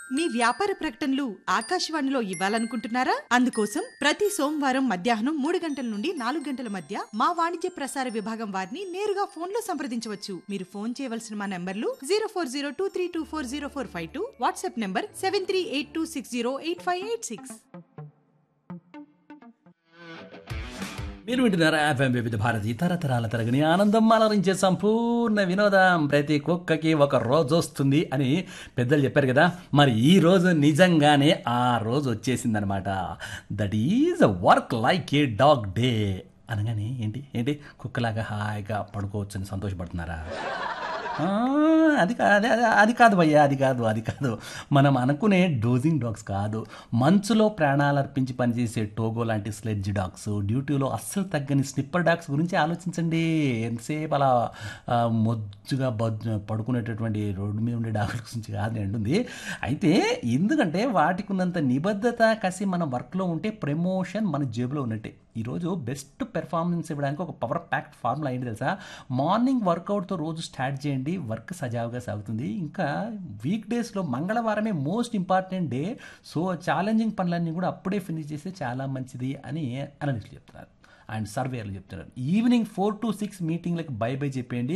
మీ వ్యాపార ప్రకటనలు ఆకాశవాణిలో ఇవ్వాలనుకుంటున్నారా అందుకోసం ప్రతి సోమవారం మధ్యాహ్నం మూడు గంటల నుండి నాలుగు గంటల మధ్య మా వాణిజ్య ప్రసార విభాగం వారిని నేరుగా ఫోన్ లో సంప్రదించవచ్చు మీరు ఫోన్ చేయవలసిన మా నంబర్లు zero four zero two three two four zero four five two WhatsApp number seven three eight two six zero eight five eight six మీరు వింటున్నారా ఎఫ్ఎం వివిధ భారతి తరతరాల తరగని ఆనందం అలరించే సంపూర్ణ వినోదం ప్రతి కుక్కకి ఒక రోజు వస్తుంది అని పెద్దలు చెప్పారు కదా మరి ఈ రోజు నిజంగానే ఆ రోజు వచ్చేసిందనమాట that is work like a dog day అనగానే ఏంటి ఏంటి కుక్కలాగా హాయిగా పడుకోవచ్చని సంతోషపడుతున్నారా ఆ, అది కా- అది అది- అది కాదు భయ్యా అది కాదు అది కాదు మనం అనుకునే డోజింగ్ డాగ్స్ కాదు మంచులో ప్రాణాలు అర్పించి పనిచేసే టోగో లాంటి స్లెడ్జ్ డాగ్స్ డ్యూటీలో అస్సలు తగ్గని స్నిప్పర్ డాగ్స్ గురించి ఆలోచించండి ఎంతసేపు అలా ఆ, మొజ్జుగా బజ్జు పడుకునేటటువంటి రోడ్డు మీద ఉండే డాగ్ల గురించి కాదు నేను అంటుంది అయితే ఎందుకంటే వాటికి ఉన్నంత నిబద్ధత కసి మన వర్క్లో ఉంటే ప్రమోషన్ మన జేబులో ఉన్నట్టే ఈరోజు బెస్ట్ పెర్ఫార్మెన్స్ ఇవ్వడానికి ఒక పవర్ ప్యాక్డ్ ఫార్ములా ఏంటి తెలుసా మార్నింగ్ వర్కౌట్తో రోజు స్టార్ట్ చేయండి వర్క్ సజావుగా సాగుతుంది ఇంకా వీక్ డేస్లో మంగళవారమే most important day so challenging పనులన్నీ కూడా అప్పుడే ఫినిష్ చేస్తే చాలా మంచిది అని అనలిస్టులు చెప్తున్నారు అండ్ సర్వేలు చెప్తున్నారు ఈవినింగ్ ఫోర్ టు సిక్స్ మీటింగ్లకు బై బై చెప్పేయండి